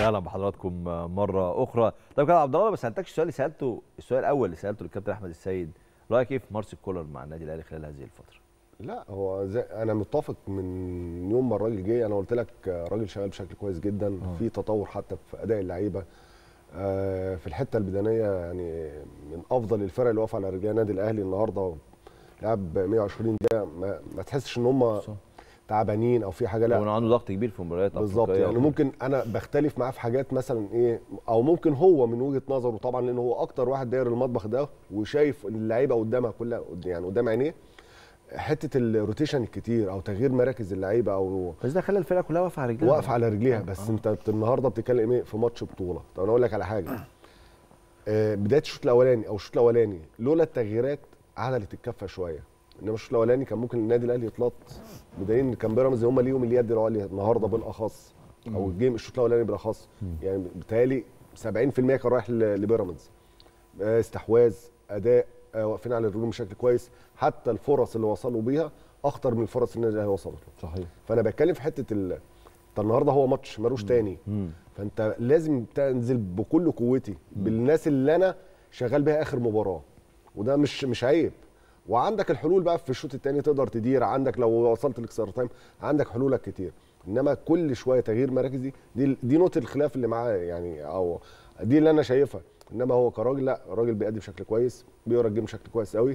اهلا بحضراتكم مره اخرى طب كده عبد الله ما سالتكش السؤال اللي سالته السؤال الاول اللي سالته للكابتن احمد السيد رايك ايه في مارسيل كولر مع النادي الاهلي خلال هذه الفتره لا هو زي انا متفق من يوم ما الراجل جه انا قلت لك راجل شغال بشكل كويس جدا آه. في تطور حتى في اداء اللعيبه آه، في الحته البدنيه يعني من افضل الفرق اللي واقفه على رجليها النادي الاهلي النهارده لعب 120 دقيقه ما, ما تحسش ان هم صح. تعبانين او في حاجه لا هو عنده ضغط كبير في مباريات بالظبط أفريقية يعني وكده. ممكن انا بختلف معاه في حاجات مثلا ايه او ممكن هو من وجهه نظره طبعا لان هو اكتر واحد داير المطبخ ده وشايف ان اللعيبه قدامها كلها قد- يعني قدام عينيه حته الروتيشن الكتير او تغيير مراكز اللعيبه او بس ده خلى الفرقه كلها واقفه على رجلها واقفه على رجليها بس انت بت- النهارده بتتكلم ايه في ماتش بطوله طب انا اقول لك على حاجه آه، بدايه الشوط الاولاني او الشوط الاولاني لولا التغييرات عدلت الكفه شويه انما الشوط الاولاني كان ممكن النادي الاهلي يتلط بدليل ان كان بيراميدز هم ليهم اليد العليا النهارده بالاخص او الجيم الشوط الاولاني بالاخص يعني بيتهيألي 70% كان رايح ل- لبيراميدز آه، استحواذ اداء آه، واقفين على الرجول بشكل كويس حتى الفرص اللي وصلوا بيها اخطر من الفرص اللي النادي الاهلي وصلت له صحيح فانا بتكلم في حته ال انت النهارده هو ماتش ملوش تاني مم. فانت لازم تنزل بكل قوتي بالناس اللي انا شغال بيها اخر مباراه وده مش مش عيب وعندك الحلول بقى في الشوط الثاني تقدر تدير عندك لو وصلت الاكسترا تايم عندك حلولك كتير انما كل شويه تغيير مراكز دي دي, دي نقطه الخلاف اللي معاه يعني او دي اللي انا شايفها انما هو كراجل لا الراجل بيأدي بشكل كويس بيقرا الجيم بشكل كويس قوي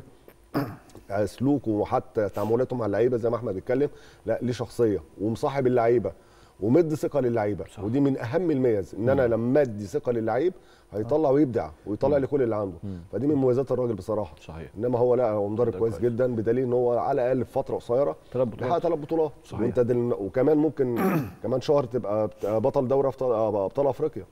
سلوكه وحتى تعاملاته مع اللعيبه زي ما احمد اتكلم لا ليه شخصيه ومصاحب اللعيبه ومدي ثقه للعيبه صح. ودي من اهم الميز ان انا لما ادي ثقه للعيب هيطلع ويبدع ويطلع لي كل اللي عنده فدي من مميزات الراجل بصراحه صحيح انما هو لا هو مدرب ده كويس كويس. جدا بدليل ان هو على الاقل في فتره قصيره ثلاث بطولات. بيحقق ثلاث بطولات صحيح. وانت دل... وكمان ممكن كمان شهر تبقى بطل دوري ابطال ابطال افريقيا